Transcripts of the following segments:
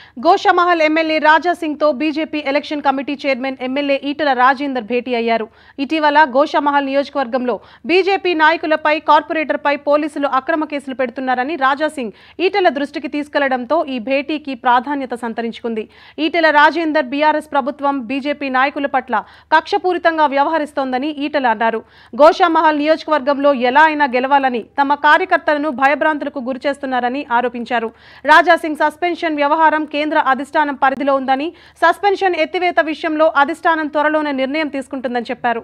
Goshamahal MLA Raja Singh తో BJP election committee chairman MLA Etela Rajender భేటీ అయ్యారు ఇటీవల గోషామహల్ నియోజకవర్గంలో బీజేపీ నాయకులపై కార్పొరేటర్పై పోలీసులు అక్రమ కేసులు పెడుతున్నారని రాజా సింగ్ ఈటల దృష్టికి తీసుకెళ్లడంతో ఈ భేటీకి ప్రాధాన్యత సంతరించుకుంది ఈటల రాజేందర్ బీఆర్ఎస్ ప్రభుత్వం బీజేపీ నాయకుల పట్ల కక్షపూరితంగా వ్యవహరిస్తోందని ఈటల అన్నారు గోషామహల్ నియోజకవర్గంలో ఎలా అయినా గెలవాలని తమ కార్యకర్తలను భయభ్రాంతులకు గురిచేస్తున్నారని ఆరోపించారు రాజా సింగ్ సస్పెన్షన్ వ్యవహారం కేంద్ర అధిష్టానం పరిధిలో ఉందని సస్పెన్షన్ ఎత్తివేత విషయంలో అధిష్టానం త్వరలోనే నిర్ణయం తీసుకుంటుందని చెప్పారు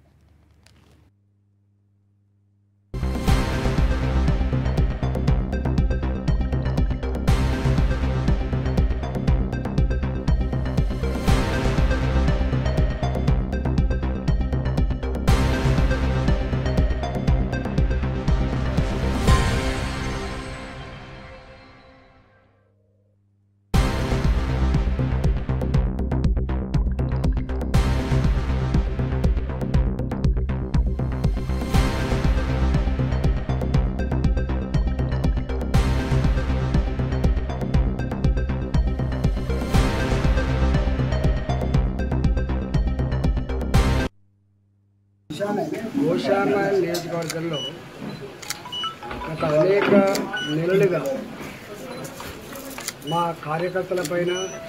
గోషామల్ నియోజకవర్గంలో గత అనేక నెలలుగా మా కార్యకర్తల పైన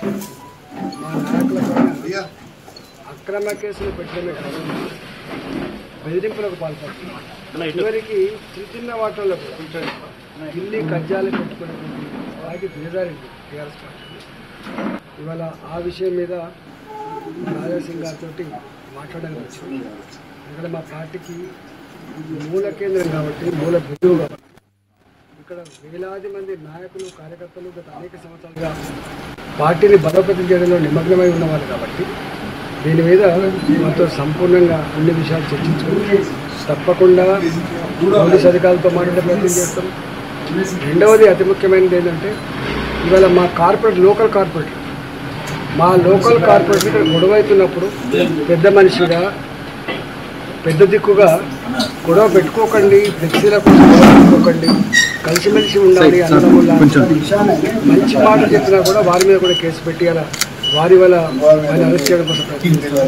మా నాయకుల పైన అక్రమ కేసులు పెట్టడమే కాకుండా బెదిరింపులకు పాల్పడుతున్నారు చివరికి చిన్న చిన్న వాటిల్లో కూడా ఢిల్లీ కబ్జాలు పెట్టుకునేటువంటి వాటికి దిగజారింది టీఆర్ఎస్ పార్టీ ఇవాళ ఆ విషయం మీద రాజాసింగ్ గారితో మాట్లాడడానికి వచ్చింది ఇక్కడ మా పార్టీకి మూల కేంద్రం కాబట్టి మూల బిందువు కాబట్టి ఇక్కడ వేలాది మంది నాయకులు కార్యకర్తలు గత అనేక సంవత్సరాలుగా పార్టీని బలోపేతం చేయడంలో నిమగ్నమై ఉన్నవాళ్ళు కాబట్టి దీని మీద మాతో సంపూర్ణంగా అన్ని విషయాలు చర్చించుకుని తప్పకుండా పోలీస్ అధికారులతో మాట్లాడే ప్రయత్నం చేస్తాం రెండవది అతి ముఖ్యమైనది ఏంటంటే ఇవాళ మా కార్పొరేట్ లోకల్ కార్పొరేటర్ మా లోకల్ కార్పొరేటర్ ఇక్కడ గొడవ అవుతున్నప్పుడు పెద్ద మనిషిగా పెద్ద దిక్కుగా గొడవ పెట్టుకోకండి ఫ్లెక్సీల కోసం గొడవ పెట్టుకోకండి కలిసిమెలిసి ఉండాలి అన్నదమ్ముల మంచి మాట చెప్పినా కూడా వారి మీద కూడా కేసు పెట్టి అలా వారి వల్ల ఆయన అరెస్ట్ చేయడం కోసం ప్రయత్నిస్తున్నారు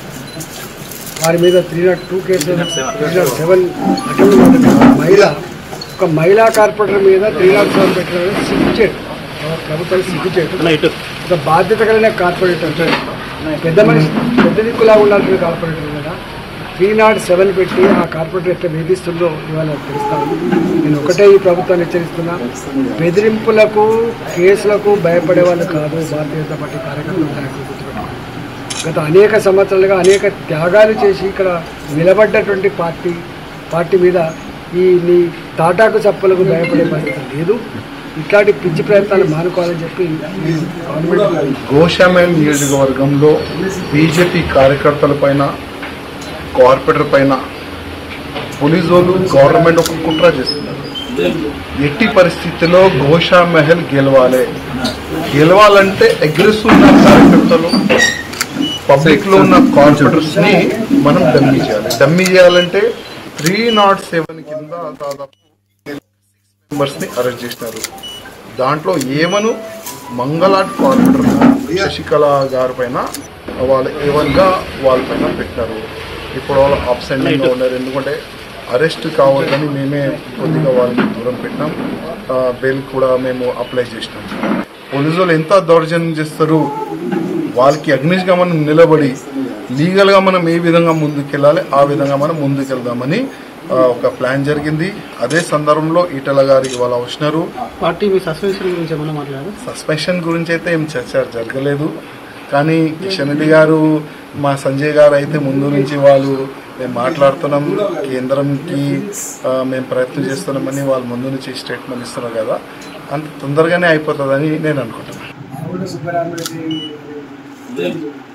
వారి మీద three nought two case three nought seven attempt మహిళ ఒక మహిళా కార్పొరేటర్ మీద త్రీ నాట్ సెవెన్ పెట్టడం సిగ్గుచేటు ప్రభుత్వం సిగ్గుచేటు ఒక బాధ్యత కలిగిన కార్పొరేటర్ పెద్ద మనిషి పెద్ద దిక్కులా ఉండాల్సిన కార్పొరేటర్ కదా త్రీ నాట్ సెవెన్ పెట్టి ఆ కార్పొరేటర్ ఎట్లా వేధిస్తుందో ఇవాళ తెలుస్తాను నేను ఒకటే ఈ ప్రభుత్వాన్ని హెచ్చరిస్తున్నా బెదిరింపులకు కేసులకు భయపడే వాళ్ళు కాదు భారతీయ జనతా పార్టీ కార్యకర్తలు నాయకులు గుర్తుపెట్టుకోండి గత అనేక సంవత్సరాలుగా అనేక త్యాగాలు చేసి ఇక్కడ నిలబడ్డటువంటి పార్టీ పార్టీ మీద ఈ నీ తాటాకు చప్పలకు భయపడే పరిస్థితి లేదు ఇట్లాంటి పిచ్చి ప్రయత్నాలు మానుకోవాలని చెప్పి నేను గవర్నమెంట్ గోషామేల్ నియోజకవర్గంలో బీజేపీ కార్యకర్తల పైన కార్పొరేటర్ పైన పోలీసు వాళ్ళు గవర్నమెంట్ ఒక కుట్ర చేస్తున్నారు ఎట్టి పరిస్థితిలో గోషా మహల్ గెలవాలి గెలవాలంటే అగ్రెసివ్ ఉన్న కార్యకర్తలు పబ్లిక్ లో ఉన్న కార్పొరేటర్స్ ని మనం డమ్మీ చేయాలి డమ్మీ చేయాలంటే త్రీ నాట్ సెవెన్ కింద దాదాపు మెంబర్స్ ని అరెస్ట్ చేసినారు దాంట్లో ఏమను మంగళాట్ కార్పొరేటర్ శశికళ గారి పైన వాళ్ళు ఏవన్గా వాళ్ళ పైన పెట్టారు ఇప్పుడు వాళ్ళు అబ్సెంట్ ఉన్నారు ఎందుకంటే అరెస్ట్ కావద్దని మేమే కొద్దిగా వాళ్ళని దూరం పెట్టినాం బెయిల్ కూడా మేము అప్లై చేసినాం పోలీసు వాళ్ళు ఎంత దౌర్జన్యం చేస్తారు వాళ్ళకి అగ్నిష్గా మనం నిలబడి లీగల్గా మనం ఏ విధంగా ముందుకెళ్ళాలి ఆ విధంగా మనం ముందుకెళ్దామని ఆ, ఒక ప్లాన్ జరిగింది అదే సందర్భంలో ఈటల గారు ఇవాళ వచ్చినారు పార్టీ మీ సస్పెన్షన్ గురించి ఏమన్నా మాట్లాడారు సస్పెన్షన్ గురించి అయితే ఏం చర్చ జరగలేదు కానీ కిషన్ రెడ్డి గారు మా సంజయ్ గారు అయితే ముందు నుంచి వాళ్ళు మేము మాట్లాడుతున్నాం కేంద్రంకి ఆ, మేము ప్రయత్నం చేస్తున్నామని వాళ్ళు ముందు నుంచి స్టేట్మెంట్ ఇస్తున్నారు కదా అంత తొందరగానే అయిపోతుందని నేను అనుకుంటున్నాను సుబ్బరామరెడ్డి